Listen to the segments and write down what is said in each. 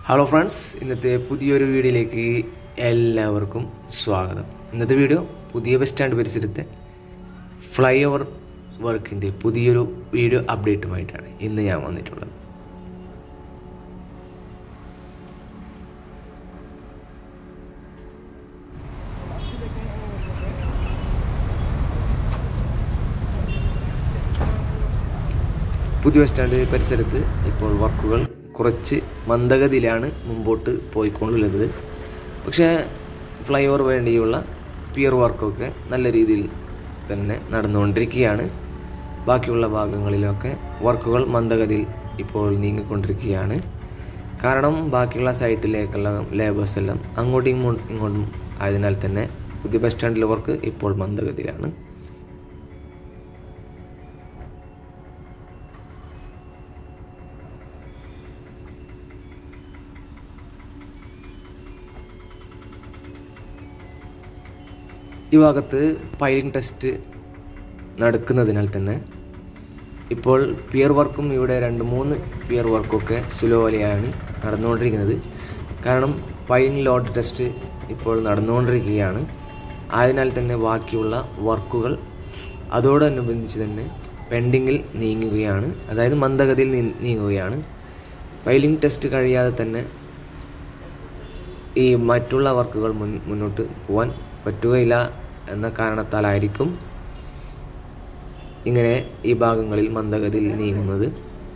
Hello friends ഇന്നത്തെ പുതിയൊരു വീഡിയോയിലേക്ക് എല്ലാവർക്കും സ്വാഗതം ഇന്നത്തെ വീഡിയോ പുതിയ ബസ് സ്റ്റാൻഡ് പരിസരത്തെ ഫ്ലൈ ഓവർ വർക്കിൻ്റെ പുതിയൊരു വീഡിയോ അപ്ഡേറ്റുമായിട്ടാണ് ഇന്ന് ഞാൻ വന്നിട്ടുള്ളത് പുതിയ ബസ് സ്റ്റാൻഡ് പരിസരത്ത് ഇപ്പോൾ വർക്കുകൾ കുറച്ച് മന്ദഗതിയിലാണ് മുമ്പോട്ട് പോയിക്കൊണ്ടുള്ളത് പക്ഷേ ഫ്ലൈ ഓവർ വേണ്ടിയുള്ള പിയർ വർക്കൊക്കെ നല്ല രീതിയിൽ തന്നെ നടന്നുകൊണ്ടിരിക്കുകയാണ് ബാക്കിയുള്ള ഭാഗങ്ങളിലൊക്കെ വർക്കുകൾ മന്ദഗതിയിൽ ഇപ്പോൾ നീങ്ങിക്കൊണ്ടിരിക്കുകയാണ് കാരണം ബാക്കിയുള്ള സൈറ്റിലേക്കുള്ള ലേബേഴ്സ് എല്ലാം അങ്ങോട്ടും ഇങ്ങോട്ടും ഇങ്ങോട്ടും ആയതിനാൽ തന്നെ പുതിയ ബസ് സ്റ്റാൻഡിലെ വർക്ക് ഇപ്പോൾ മന്ദഗതിയിലാണ് ഈ ഭാഗത്ത് പൈലിംഗ് ടെസ്റ്റ് നടക്കുന്നതിനാൽ തന്നെ ഇപ്പോൾ പിയർ വർക്കും ഇവിടെ രണ്ട് മൂന്ന് പിയർ വർക്കൊക്കെ സ്ലോലിയാണ് നടന്നുകൊണ്ടിരിക്കുന്നത് കാരണം പൈലിംഗ് ലോഡ് ടെസ്റ്റ് ഇപ്പോൾ നടന്നുകൊണ്ടിരിക്കുകയാണ് ആയതിനാൽ തന്നെ ബാക്കിയുള്ള വർക്കുകൾ അതോടനുബന്ധിച്ച് തന്നെ പെൻഡിങ്ങിൽ നീങ്ങുകയാണ് അതായത് മന്ദഗതിയിൽ നീ- നീങ്ങുകയാണ് പൈലിംഗ് ടെസ്റ്റ് കഴിയാതെ തന്നെ ഈ മറ്റുള്ള വർക്കുകൾ മുൻ മുന്നോട്ട് പോകാൻ പറ്റുകയില്ല എന്ന കാരണത്താലായിരിക്കും ഇങ്ങനെ ഈ ഭാഗങ്ങളിൽ മന്ദഗതിയിൽ നീങ്ങുന്നത്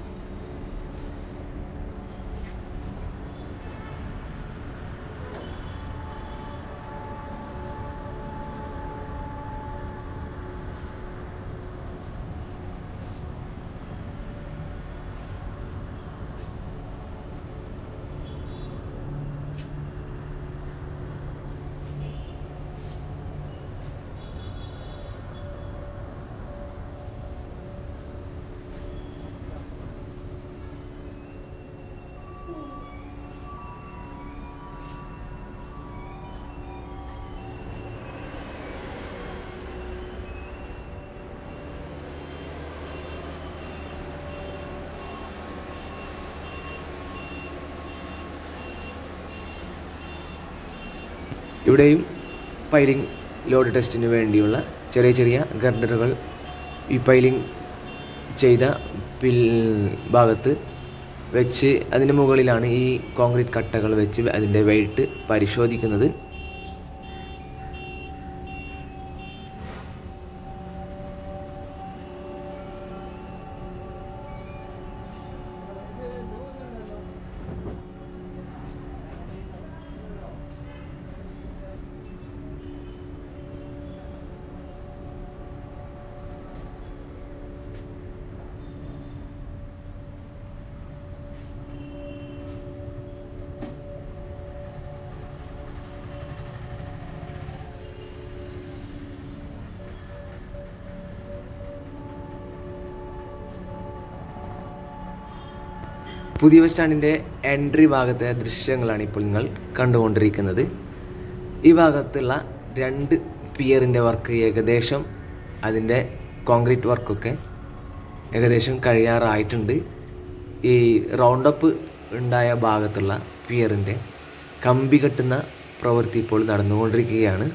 ഇവിടെയും പൈലിംഗ് ലോഡ് ടെസ്റ്റിന് വേണ്ടിയുള്ള ചെറിയ ചെറിയ ഗർഡറുകൾ ഈ പൈലിംഗ് ചെയ്ത പിൽ ഭാഗത്ത് വെച്ച് അതിന് മുകളിലാണ് ഈ കോൺക്രീറ്റ് കട്ടകൾ വെച്ച് അതിൻ്റെ വെയിറ്റ് പരിശോധിക്കുന്നത് പുതിയ ബസ് സ്റ്റാൻഡിൻ്റെ എൻട്രി ഭാഗത്തെ ദൃശ്യങ്ങളാണ് ഇപ്പോൾ നിങ്ങൾ കണ്ടുകൊണ്ടിരിക്കുന്നത് ഈ ഭാഗത്തുള്ള രണ്ട് പിയറിൻ്റെ വർക്ക് ഏകദേശം അതിൻ്റെ കോൺക്രീറ്റ് വർക്കൊക്കെ ഏകദേശം കഴിയാറായിട്ടുണ്ട് ഈ റൗണ്ട് അപ്പ് ഉണ്ടായ ഭാഗത്തുള്ള പിയറിൻ്റെ കമ്പി കെട്ടുന്ന പ്രവൃത്തി ഇപ്പോൾ നടന്നുകൊണ്ടിരിക്കുകയാണ്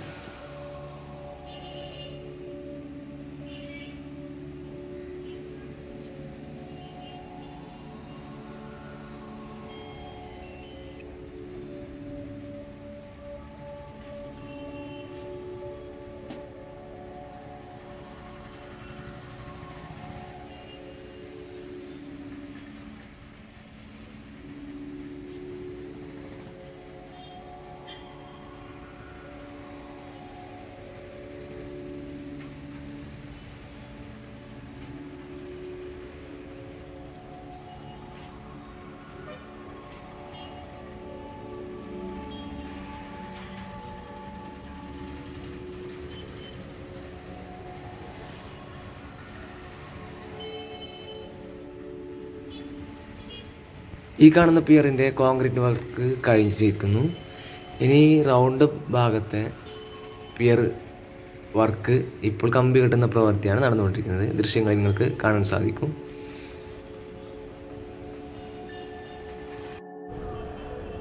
ഈ കാണുന്ന പിയറിൻ്റെ കോൺക്രീറ്റ് വർക്ക് കഴിഞ്ഞിരിക്കുന്നു ഇനി റൗണ്ട് ഭാഗത്തെ പിയർ വർക്ക് ഇപ്പോൾ കമ്പി കെട്ടുന്ന പ്രവൃത്തിയാണ് നടന്നുകൊണ്ടിരിക്കുന്നത് ദൃശ്യങ്ങളിൽ നിങ്ങൾക്ക് കാണാൻ സാധിക്കും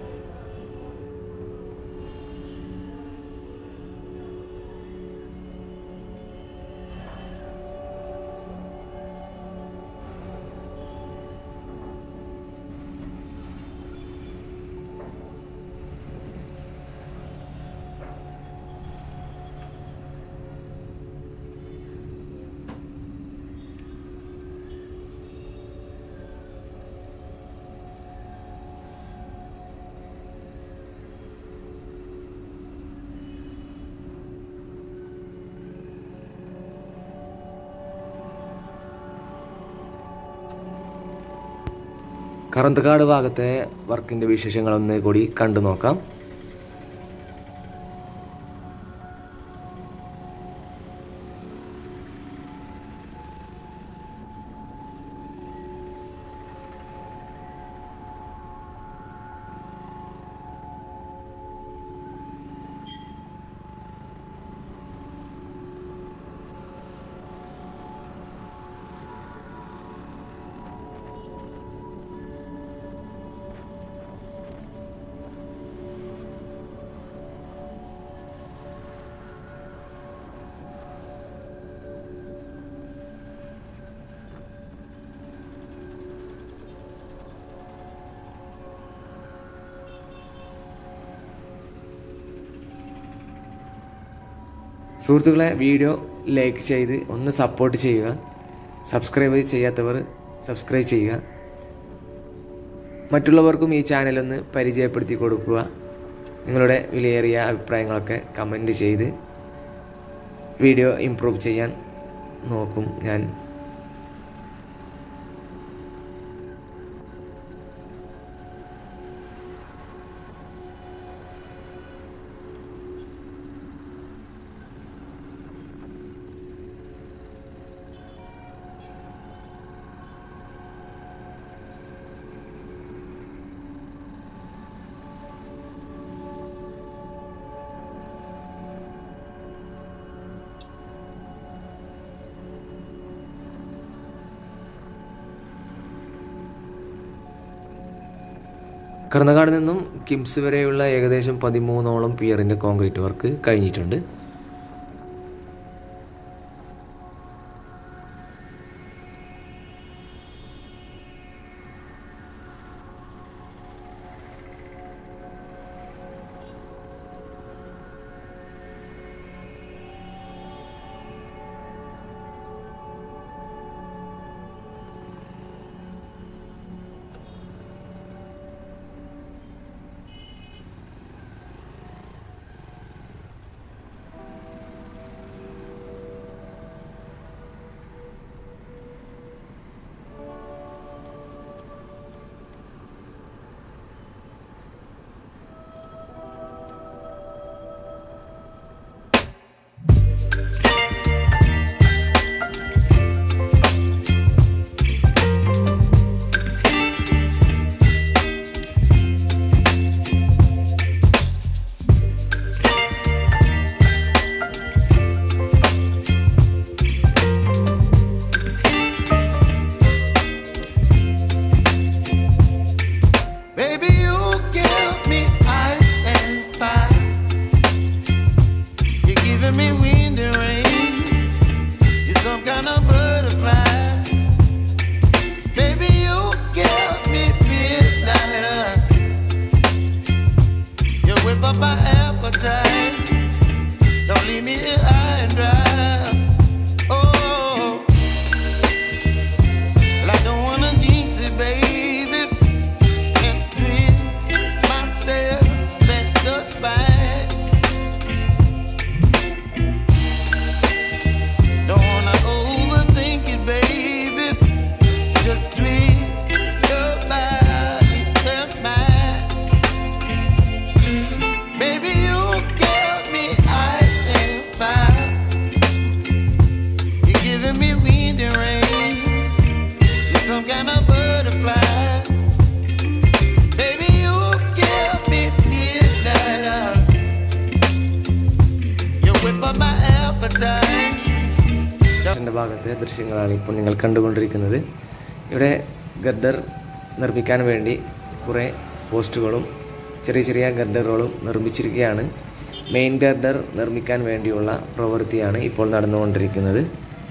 കറന്തക്കാട് ഭാഗത്തെ വർക്കിൻ്റെ വിശേഷങ്ങളൊന്ന് കൂടി കണ്ടു നോക്കാം സുഹൃത്തുക്കളെ വീഡിയോ ലൈക്ക് ചെയ്ത് ഒന്ന് സപ്പോർട്ട് ചെയ്യുക സബ്സ്ക്രൈബ് ചെയ്യാത്തവർ സബ്സ്ക്രൈബ് ചെയ്യുക മറ്റുള്ളവർക്കും ഈ ചാനലൊന്ന് പരിചയപ്പെടുത്തി കൊടുക്കുക നിങ്ങളുടെ വിലയേറിയ അഭിപ്രായങ്ങളൊക്കെ കമൻറ്റ് ചെയ്ത് വീഡിയോ ഇമ്പ്രൂവ് ചെയ്യാൻ നോക്കും ഞാൻ കർണകാട് നിന്നും കിംസ് വരെയുള്ള ഏകദേശം പതിമൂന്നോളം പിയറിൻ്റെ കോൺക്രീറ്റ് വർക്ക് കഴിഞ്ഞിട്ടുണ്ട് Baby, you give me ice and fire. You're giving me wind and rain. You're some kind of butterfly. Baby, you give me midnight. You whip up my appetite. Don't leave me here high and dry. Oh, well, I don't wanna jinx it, baby and twist myself at the spine. Don't wanna overthink it, baby. It's just twist your body and mine. Baby, you give me ice and fire. You're giving me wind and rain. You're some kind of butterfly. Baby, you give me midnight oil. You whip up my appetite. ൻ്റെ ഭാഗത്തെ ദൃശ്യങ്ങളാണ് ഇപ്പോൾ നിങ്ങൾ കണ്ടുകൊണ്ടിരിക്കുന്നത് ഇവിടെ girder നിർമ്മിക്കാൻ വേണ്ടി കുറേ പോസ്റ്റുകളും ചെറിയ ചെറിയ ഗർഡറുകളും നിർമ്മിച്ചിരിക്കുകയാണ് മെയിൻ ഗർഡർ നിർമ്മിക്കാൻ വേണ്ടിയുള്ള പ്രവൃത്തിയാണ് ഇപ്പോൾ നടന്നുകൊണ്ടിരിക്കുന്നത്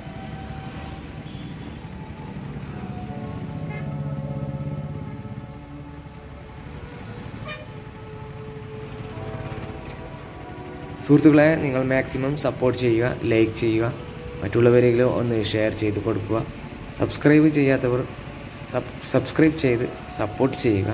സുഹൃത്തുക്കളെ നിങ്ങൾ മാക്സിമം സപ്പോർട്ട് ചെയ്യുക ലൈക്ക് ചെയ്യുക മറ്റുള്ളവരെങ്കിലും ഒന്ന് ഷെയർ ചെയ്ത് കൊടുക്കുക സബ്സ്ക്രൈബ് ചെയ്യാത്തവർ സബ് സബ്സ്ക്രൈബ് ചെയ്ത് സപ്പോർട്ട് ചെയ്യുക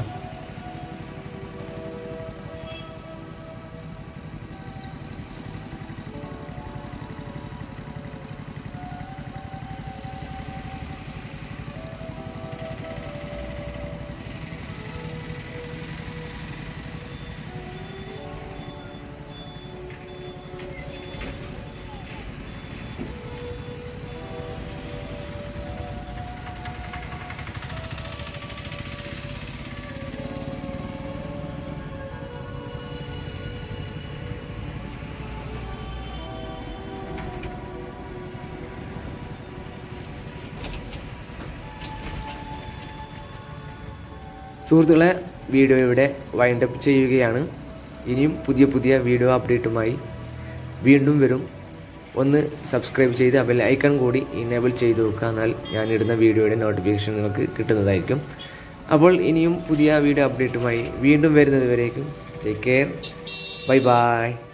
സുഹൃത്തുക്കളെ വീഡിയോ ഇവിടെ വൈൻഡപ്പ് ചെയ്യുകയാണ് ഇനിയും പുതിയ പുതിയ വീഡിയോ അപ്ഡേറ്റുമായി വീണ്ടും വരും ഒന്ന് സബ്സ്ക്രൈബ് ചെയ്ത് ബെൽ ഐക്കൺ കൂടി ഇനേബിൾ ചെയ്ത് വെക്കുക എന്നാൽ ഞാനിടുന്ന വീഡിയോയുടെ നോട്ടിഫിക്കേഷൻ നിങ്ങൾക്ക് കിട്ടുന്നതായിരിക്കും അപ്പോൾ ഇനിയും പുതിയ വീഡിയോ അപ്ഡേറ്റുമായി വീണ്ടും വരുന്നത് വരേക്കും ടേക്ക് കെയർ ബൈ ബൈ